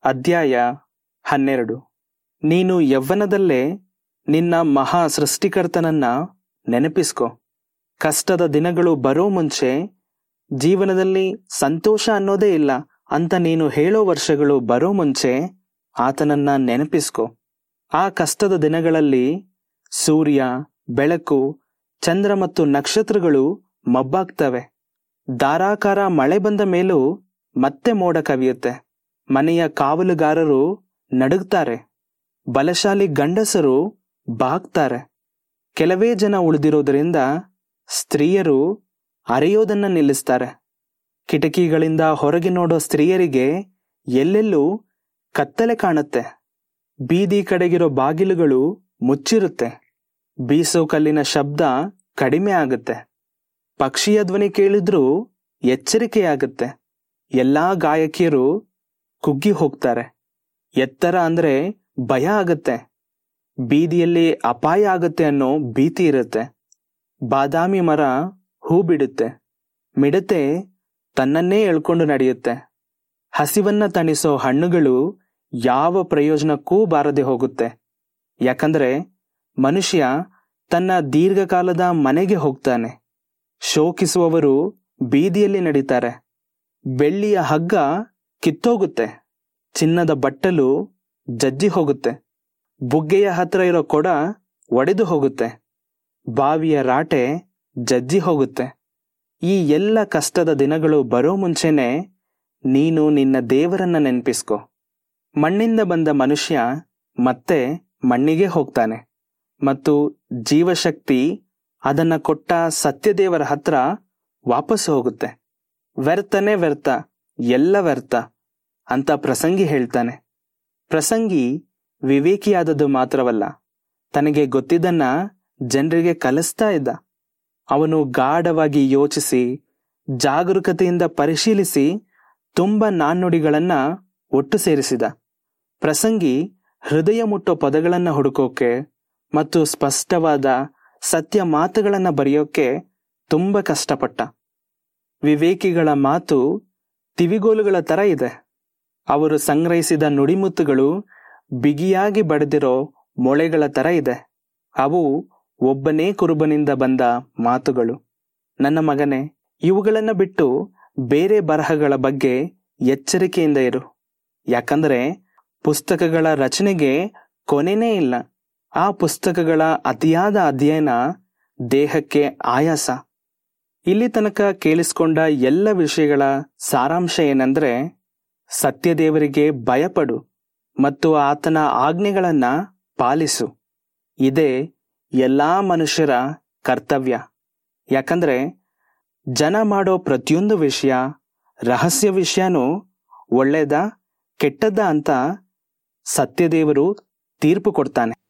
ಅಧ್ಯಾಯ ಹನ್ನೆರಡು ನೀನು ಯವ್ವನದಲ್ಲೇ ನಿನ್ನ ಮಹಾ ಸೃಷ್ಟಿಕರ್ತನನ್ನ ನೆನಪಿಸ್ಕೊ ಕಷ್ಟದ ದಿನಗಳು ಬರೋ ಮುಂಚೆ ಜೀವನದಲ್ಲಿ ಸಂತೋಷ ಅನ್ನೋದೇ ಇಲ್ಲ ಅಂತ ನೀನು ಹೇಳೋ ವರ್ಷಗಳು ಬರೋ ಮುಂಚೆ ಆತನನ್ನ ನೆನಪಿಸ್ಕೊ ಆ ಕಷ್ಟದ ದಿನಗಳಲ್ಲಿ ಸೂರ್ಯ ಬೆಳಕು ಚಂದ್ರ ಮತ್ತು ನಕ್ಷತ್ರಗಳು ಮಬ್ಬಾಗ್ತವೆ ಧಾರಾಕಾರ ಮಳೆ ಬಂದ ಮೇಲೂ ಮತ್ತೆ ಮೋಡ ಕವಿಯುತ್ತೆ ಮನೆಯ ಕಾವಲುಗಾರರು ನಡುಗ್ತಾರೆ ಬಲಶಾಲಿ ಗಂಡಸರು ಬಾಗ್ತಾರೆ ಕೆಲವೇ ಜನ ಉಳಿದಿರೋದ್ರಿಂದ ಸ್ತ್ರೀಯರು ಅರೆಯೋದನ್ನ ನಿಲ್ಲಿಸ್ತಾರೆ ಕಿಟಕಿಗಳಿಂದ ಹೊರಗೆ ನೋಡೋ ಸ್ತ್ರೀಯರಿಗೆ ಎಲ್ಲೆಲ್ಲೂ ಕತ್ತಲೆ ಕಾಣುತ್ತೆ ಬೀದಿ ಕಡೆಗಿರೋ ಬಾಗಿಲುಗಳು ಮುಚ್ಚಿರುತ್ತೆ ಬೀಸೋ ಕಲ್ಲಿನ ಶಬ್ದ ಕಡಿಮೆ ಆಗುತ್ತೆ ಪಕ್ಷಿಯ ಧ್ವನಿ ಕೇಳಿದ್ರೂ ಎಚ್ಚರಿಕೆಯಾಗುತ್ತೆ ಎಲ್ಲಾ ಗಾಯಕಿಯರು ಕುಗ್ಗಿ ಹೋಗ್ತಾರೆ ಎತ್ತರ ಅಂದ್ರೆ ಭಯ ಆಗತ್ತೆ ಬೀದಿಯಲ್ಲಿ ಅಪಾಯ ಆಗತ್ತೆ ಅನ್ನೋ ಭೀತಿ ಇರುತ್ತೆ ಬಾದಾಮಿ ಮರ ಹೂ ಬಿಡುತ್ತೆ ಮಿಡತೆ ತನ್ನನ್ನೇ ಎಳ್ಕೊಂಡು ನಡೆಯುತ್ತೆ ಹಸಿವನ್ನ ತಣಿಸೋ ಹಣ್ಣುಗಳು ಯಾವ ಪ್ರಯೋಜನಕ್ಕೂ ಬಾರದೆ ಹೋಗುತ್ತೆ ಯಾಕಂದ್ರೆ ಮನುಷ್ಯ ತನ್ನ ದೀರ್ಘಕಾಲದ ಮನೆಗೆ ಹೋಗ್ತಾನೆ ಶೋಕಿಸುವವರು ಬೀದಿಯಲ್ಲಿ ನಡೀತಾರೆ ಬೆಳ್ಳಿಯ ಹಗ್ಗ ಕಿತ್ತೋಗುತ್ತೆ ಚಿನ್ನದ ಬಟ್ಟಲು ಜಜ್ಜಿ ಹೋಗುತ್ತೆ ಬುಗ್ಗೆಯ ಹತ್ರ ಇರೋ ಕೊಡ ಒಡೆದು ಹೋಗುತ್ತೆ ಬಾವಿಯ ರಾಟೆ ಜಜ್ಜಿ ಹೋಗುತ್ತೆ ಈ ಎಲ್ಲ ಕಷ್ಟದ ದಿನಗಳು ಬರೋ ಮುಂಚೆನೆ ನೀನು ನಿನ್ನ ದೇವರನ್ನ ನೆನಪಿಸ್ಕೊ ಮಣ್ಣಿಂದ ಬಂದ ಮನುಷ್ಯ ಮತ್ತೆ ಮಣ್ಣಿಗೆ ಹೋಗ್ತಾನೆ ಮತ್ತು ಜೀವಶಕ್ತಿ ಅದನ್ನ ಕೊಟ್ಟ ಸತ್ಯದೇವರ ಹತ್ರ ವಾಪಸ್ ಹೋಗುತ್ತೆ ವ್ಯರ್ಥನೇ ವ್ಯರ್ಥ ಎಲ್ಲ ವ್ಯರ್ಥ ಅಂತ ಪ್ರಸಂಗಿ ಹೇಳ್ತಾನೆ ಪ್ರಸಂಗಿ ವಿವೇಕಿಯಾದದ್ದು ಮಾತ್ರವಲ್ಲ ತನಗೆ ಗೊತ್ತಿದ್ದನ್ನ ಜನರಿಗೆ ಕಲಿಸ್ತಾ ಇದ್ದ ಅವನು ಗಾಢವಾಗಿ ಯೋಚಿಸಿ ಜಾಗರೂಕತೆಯಿಂದ ಪರಿಶೀಲಿಸಿ ತುಂಬ ನಾಣ್ಣುಡಿಗಳನ್ನ ಒಟ್ಟು ಸೇರಿಸಿದ ಪ್ರಸಂಗಿ ಹೃದಯ ಮುಟ್ಟೋ ಪದಗಳನ್ನ ಹುಡುಕೋಕೆ ಮತ್ತು ಸ್ಪಷ್ಟವಾದ ಸತ್ಯ ಮಾತುಗಳನ್ನ ಬರೆಯೋಕೆ ತುಂಬ ಕಷ್ಟಪಟ್ಟ ವಿವೇಕಿಗಳ ಮಾತು ತಿವಿಗೋಲುಗಳ ತರ ಇದೆ ಅವರು ಸಂಗ್ರಹಿಸಿದ ನುಡಿಮುತ್ತುಗಳು ಬಿಗಿಯಾಗಿ ಬಡಿದಿರೋ ಮೊಳೆಗಳ ತರ ಇದೆ ಅವು ಒಬ್ಬನೇ ಕುರುಬನಿಂದ ಬಂದ ಮಾತುಗಳು ನನ್ನ ಮಗನೇ ಇವುಗಳನ್ನ ಬಿಟ್ಟು ಬೇರೆ ಬರಹಗಳ ಬಗ್ಗೆ ಎಚ್ಚರಿಕೆಯಿಂದ ಇರು ಯಾಕಂದ್ರೆ ಪುಸ್ತಕಗಳ ರಚನೆಗೆ ಕೊನೆನೇ ಇಲ್ಲ ಆ ಪುಸ್ತಕಗಳ ಅತಿಯಾದ ಅಧ್ಯಯನ ದೇಹಕ್ಕೆ ಆಯಾಸ ಇಲ್ಲಿ ತನಕ ಕೇಳಿಸ್ಕೊಂಡ ಎಲ್ಲ ವಿಷಯಗಳ ಸಾರಾಂಶ ಏನಂದ್ರೆ ಸತ್ಯದೇವರಿಗೆ ಭಯಪಡು ಮತ್ತು ಆತನ ಆಜ್ಞೆಗಳನ್ನ ಪಾಲಿಸು ಇದೇ ಎಲ್ಲಾ ಮನುಷ್ಯರ ಕರ್ತವ್ಯ ಯಾಕಂದ್ರೆ ಜನ ಮಾಡೋ ಪ್ರತಿಯೊಂದು ವಿಷಯ ರಹಸ್ಯ ವಿಷಯನೂ ಒಳ್ಳೇದ ಕೆಟ್ಟದ್ದ ಅಂತ ಸತ್ಯದೇವರು ತೀರ್ಪು ಕೊಡ್ತಾನೆ